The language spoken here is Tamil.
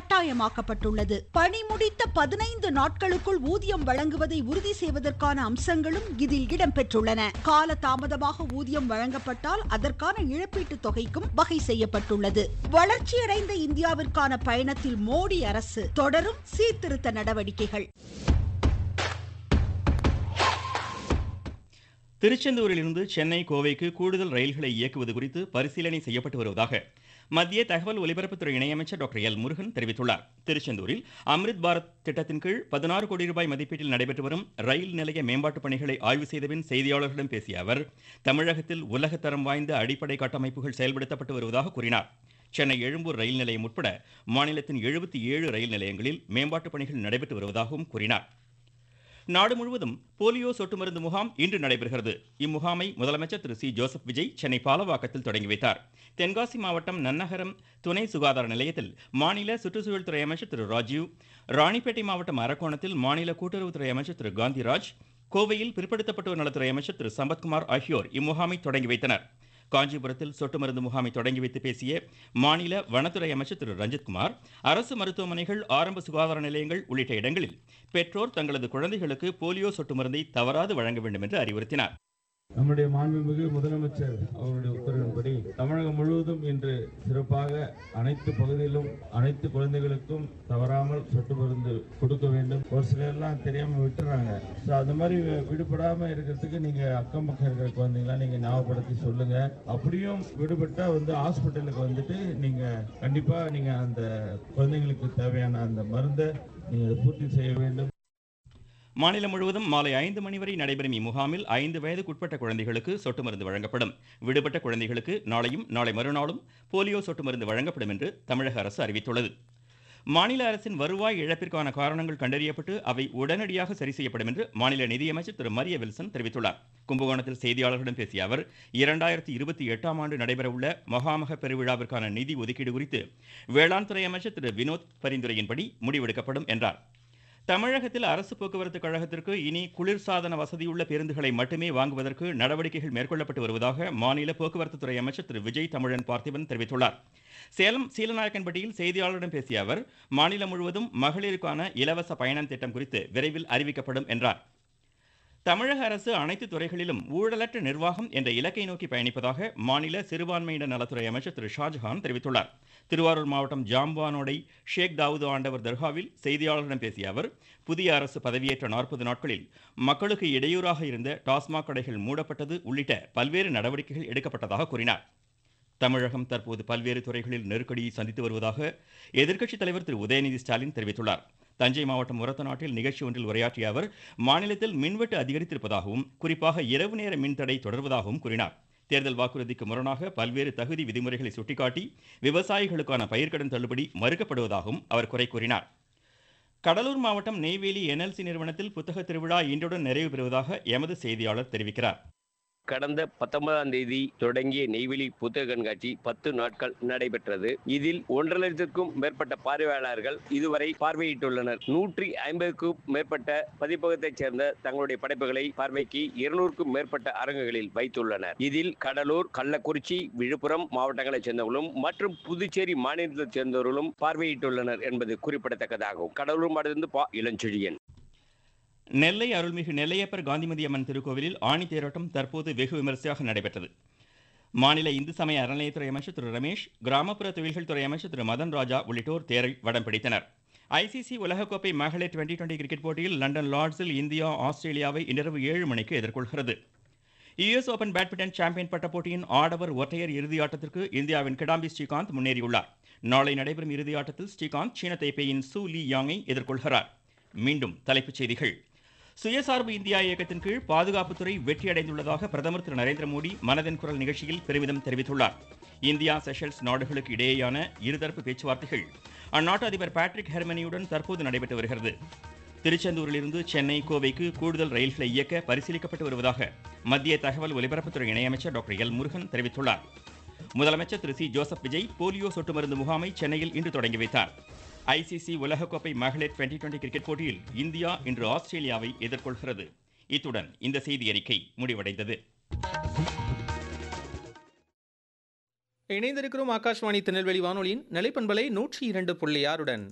கட்டாயமாக்கப்பட்டுள்ளது பணி முடித்த பதினைந்து நாட்களுக்குள் ஊதியம் வழங்குவதை உறுதி செய்வதற்கான அம்சங்களும் இதில் இடம்பெற்றுள்ளன கால தாமதமாக ஊதியம் வழங்கப்பட்டால் அதற்கான இழப்பீட்டுத் தொகைக்கும் வகை செய்யப்பட்டுள்ளது வளர்ச்சியடைந்த இந்தியாவிற்கான பயணத்தில் மோடி அரசு தொடரும் சீர்திருத்த நடவடிக்கைகள் திருச்செந்தூரிலிருந்து சென்னை கோவைக்கு கூடுதல் ரயில்களை இயக்குவது குறித்து பரிசீலனை செய்யப்பட்டு வருவதாக மத்திய தகவல் ஒலிபரப்புத்துறை இணையமைச்சர் டாக்டர் எல் முருகன் தெரிவித்துள்ளார் திருச்செந்தூரில் அம்ரித் பாரத் திட்டத்தின் கீழ் பதினாறு கோடி ரூபாய் மதிப்பீட்டில் நடைபெற்று வரும் ரயில் நிலைய மேம்பாட்டுப் பணிகளை ஆய்வு செய்தபின் செய்தியாளர்களிடம் பேசிய அவர் தமிழகத்தில் உலகத்தரம் வாய்ந்த அடிப்படை கட்டமைப்புகள் செயல்படுத்தப்பட்டு வருவதாக கூறினார் சென்னை எழும்பூர் ரயில் நிலையம் உட்பட மாநிலத்தின் எழுபத்தி ஏழு ரயில் நிலையங்களில் மேம்பாட்டுப் பணிகள் நடைபெற்று வருவதாகவும் கூறினார் நாடு முழுவதும் போலியோ சொட்டு மருந்து முகாம் இன்று நடைபெறுகிறது இம்முகாமை முதலமைச்சர் திரு சி ஜோசப் விஜய் சென்னை பாலவாக்கத்தில் தொடங்கி வைத்தார் தென்காசி மாவட்டம் நன்னகரம் துணை சுகாதார நிலையத்தில் மாநில சுற்றுச்சூழல் துறை அமைச்சர் திரு ராஜீவ் ராணிப்பேட்டை மாவட்டம் அரக்கோணத்தில் மாநில கூட்டுறவுத்துறை அமைச்சர் திரு காந்திராஜ் கோவையில் பிற்படுத்தப்பட்டோர் நலத்துறை அமைச்சர் திரு சம்பத்குமார் ஆகியோர் இம்முகாமை தொடங்கி வைத்தனர் காஞ்சிபுரத்தில் சொட்டு மருந்து முகாமை தொடங்கி வைத்து பேசிய மாநில வனத்துறை அமைச்சர் திரு ரஞ்சித்குமார் அரசு மருத்துவமனைகள் ஆரம்ப சுகாதார நிலையங்கள் உள்ளிட்ட இடங்களில் பெற்றோர் தங்களது குழந்தைகளுக்கு போலியோ சொட்டு மருந்தை தவறாது வழங்க வேண்டும் என்று அறிவுறுத்தினார் நம்முடைய மாண்புமிகு முதலமைச்சர் அவருடைய உத்தரவின்படி தமிழகம் முழுவதும் இன்று சிறப்பாக அனைத்து பகுதியிலும் அனைத்து குழந்தைகளுக்கும் தவறாமல் சொட்டு மருந்து கொடுக்க வேண்டும் ஒரு சிலர்லாம் தெரியாம விட்டுறாங்க ஸோ அந்த மாதிரி விடுபடாம இருக்கிறதுக்கு நீங்க அக்கம் பக்கம் இருக்கிற குழந்தைங்களாம் நீங்க ஞாபகப்படுத்தி சொல்லுங்க அப்படியும் விடுபட்டா வந்து ஹாஸ்பிட்டலுக்கு வந்துட்டு நீங்க கண்டிப்பா நீங்க அந்த குழந்தைங்களுக்கு தேவையான அந்த மருந்தை நீங்க பூர்த்தி செய்ய வேண்டும் மாநிலம் முழுவதும் மாலை ஐந்து மணி வரை நடைபெறும் இம்முகாமில் ஐந்து வயதுக்குட்பட்ட குழந்தைகளுக்கு சொட்டு மருந்து வழங்கப்படும் விடுபட்ட குழந்தைகளுக்கு நாளையும் நாளை மறுநாளும் போலியோ சொட்டு மருந்து வழங்கப்படும் என்று தமிழக அரசு அறிவித்துள்ளது மாநில அரசின் வருவாய் இழப்பிற்கான காரணங்கள் கண்டறியப்பட்டு அவை உடனடியாக சரி செய்யப்படும் என்று மாநில நிதியமைச்சர் திரு மரிய வில்சன் தெரிவித்துள்ளார் கும்பகோணத்தில் செய்தியாளர்களிடம் பேசிய அவர் இரண்டாயிரத்தி இருபத்தி எட்டாம் ஆண்டு நடைபெறவுள்ள மகாமக பெருவிழாவிற்கான நிதி ஒதுக்கீடு குறித்து வேளாண் துறை அமைச்சர் திரு வினோத் பரிந்துரையின்படி முடிவெடுக்கப்படும் என்றார் தமிழகத்தில் அரசு போக்குவரத்து கழகத்திற்கு இனி குளிர்சாதன வசதியுள்ள பேருந்துகளை மட்டுமே வாங்குவதற்கு நடவடிக்கைகள் மேற்கொள்ளப்பட்டு வருவதாக மாநில போக்குவரத்து துறை அமைச்சர் திரு விஜய் தமிழன் பார்த்திபன் தெரிவித்துள்ளார் சேலம் சீலநாயக்கன்பட்டியில் செய்தியாளர்களிடம் பேசிய அவர் மாநிலம் முழுவதும் மகளிருக்கான இலவச பயணம் திட்டம் குறித்து விரைவில் அறிவிக்கப்படும் என்றார் தமிழக அரசு அனைத்து துறைகளிலும் ஊழலற்ற நிர்வாகம் என்ற இலக்கை நோக்கி பயணிப்பதாக மாநில சிறுபான்மையினர் நலத்துறை அமைச்சர் திரு ஷாஜஹான் தெரிவித்துள்ளார் திருவாரூர் மாவட்டம் ஜாம்பானோடை ஷேக் தாவூது ஆண்டவர் தர்காவில் செய்தியாளர்களிடம் பேசிய அவர் புதிய அரசு பதவியேற்ற நாற்பது நாட்களில் மக்களுக்கு இடையூறாக இருந்த டாஸ்மாக் கடைகள் மூடப்பட்டது உள்ளிட்ட பல்வேறு நடவடிக்கைகள் எடுக்கப்பட்டதாக கூறினார் தமிழகம் தற்போது பல்வேறு துறைகளில் நெருக்கடியை சந்தித்து வருவதாக எதிர்க்கட்சித் தலைவர் திரு உதயநிதி ஸ்டாலின் தெரிவித்துள்ளார் தஞ்சை மாவட்டம் முரத்தநாட்டில் நிகழ்ச்சி ஒன்றில் உரையாற்றிய அவர் மாநிலத்தில் மின்வெட்டு அதிகரித்திருப்பதாகவும் குறிப்பாக இரவு நேர மின்தடை தொடர்வதாகவும் கூறினார் தேர்தல் வாக்குறுதிக்கு முரணாக பல்வேறு தகுதி விதிமுறைகளை சுட்டிக்காட்டி விவசாயிகளுக்கான பயிர்க்கடன் தள்ளுபடி மறுக்கப்படுவதாகவும் அவர் குறை கூறினார் கடலூர் மாவட்டம் நெய்வேலி என்எல்சி நிறுவனத்தில் புத்தக திருவிழா இன்றுடன் நிறைவு பெறுவதாக எமது செய்தியாளர் தெரிவிக்கிறார் கடந்த பத்தொன்பதாம் தேதி தொடங்கிய நெய்வேலி புத்தக கண்காட்சி பத்து நாட்கள் நடைபெற்றது இதில் ஒன்றரை லட்சத்திற்கும் மேற்பட்ட பார்வையாளர்கள் இதுவரை பார்வையிட்டுள்ளனர் நூற்றி ஐம்பதுக்கும் மேற்பட்ட பதிப்பகத்தைச் சேர்ந்த தங்களுடைய படைப்புகளை பார்வைக்கு இருநூறுக்கும் மேற்பட்ட அரங்குகளில் வைத்துள்ளனர் இதில் கடலூர் கள்ளக்குறிச்சி விழுப்புரம் மாவட்டங்களைச் சேர்ந்தவர்களும் மற்றும் புதுச்சேரி மாநிலத்தைச் சேர்ந்தவர்களும் பார்வையிட்டுள்ளனர் என்பது குறிப்பிடத்தக்கதாகும் கடலூர் மாவட்டத்திலிருந்து பா இளஞ்செழியன் நெல்லை அருள்மிகு நெல்லையப்பர் காந்திமதி அம்மன் திருக்கோவிலில் ஆணி தேரோட்டம் தற்போது வெகு விமரிசையாக நடைபெற்றது மாநில இந்து சமய அறநிலையத்துறை அமைச்சர் திரு ரமேஷ் கிராமப்புற தொழில்கள் துறை அமைச்சர் திரு மதன் ராஜா உள்ளிட்டோர் தேரை வடம் பிடித்தனர் ஐசிசி உலகக்கோப்பை மகளிர் டுவெண்டி டுவெண்டி கிரிக்கெட் போட்டியில் லண்டன் லார்ட்ஸில் இந்தியா ஆஸ்திரேலியாவை இன்றிரவு ஏழு மணிக்கு எதிர்கொள்கிறது யுஎஸ் ஓபன் பேட்மிண்டன் சாம்பியன் பட்ட போட்டியின் ஆடவர் ஒற்றையர் இறுதி ஆட்டத்திற்கு இந்தியாவின் கிடாம்பி ஸ்ரீகாந்த் முன்னேறியுள்ளார் நாளை நடைபெறும் இறுதி ஆட்டத்தில் ஸ்ரீகாந்த் சீன தைப்பேயின் சூ லீ யாங்கை எதிர்கொள்கிறார் மீண்டும் தலைப்புச் செய்திகள் சுயசார்பு இந்தியா இயக்கத்தின் கீழ் பாதுகாப்புத்துறை வெற்றியடைந்துள்ளதாக பிரதமர் திரு நரேந்திர மோடி மனதின் குரல் நிகழ்ச்சியில் பெருமிதம் தெரிவித்துள்ளார் இந்தியா செஷல்ஸ் நாடுகளுக்கு இடையேயான இருதரப்பு பேச்சுவார்த்தைகள் அந்நாட்டு அதிபர் பேட்ரிக் ஹெர்மனியுடன் தற்போது நடைபெற்று வருகிறது திருச்செந்தூரிலிருந்து சென்னை கோவைக்கு கூடுதல் ரயில்களை இயக்க பரிசீலிக்கப்பட்டு வருவதாக மத்திய தகவல் ஒலிபரப்புத்துறை இணையமைச்சர் டாக்டர் எல் முருகன் தெரிவித்துள்ளார் முதலமைச்சர் திரு சி ஜோசப் விஜய் போலியோ சொட்டு மருந்து முகாமை சென்னையில் இன்று தொடங்கி வைத்தார் ஐசிசி உலகக்கோப்பை மகளிர் டுவெண்டி டுவெண்டி கிரிக்கெட் போட்டியில் இந்தியா இன்று ஆஸ்திரேலியாவை எதிர்கொள்கிறது இத்துடன் இந்த செய்தி அறிக்கை முடிவடைந்தது இணைந்திருக்கிறோம் ஆகாஷ்வாணி திருநெல்வேலி வானொலியின் நிலைப்பண்பலை நூற்றி இரண்டு புள்ளி ஆறுடன்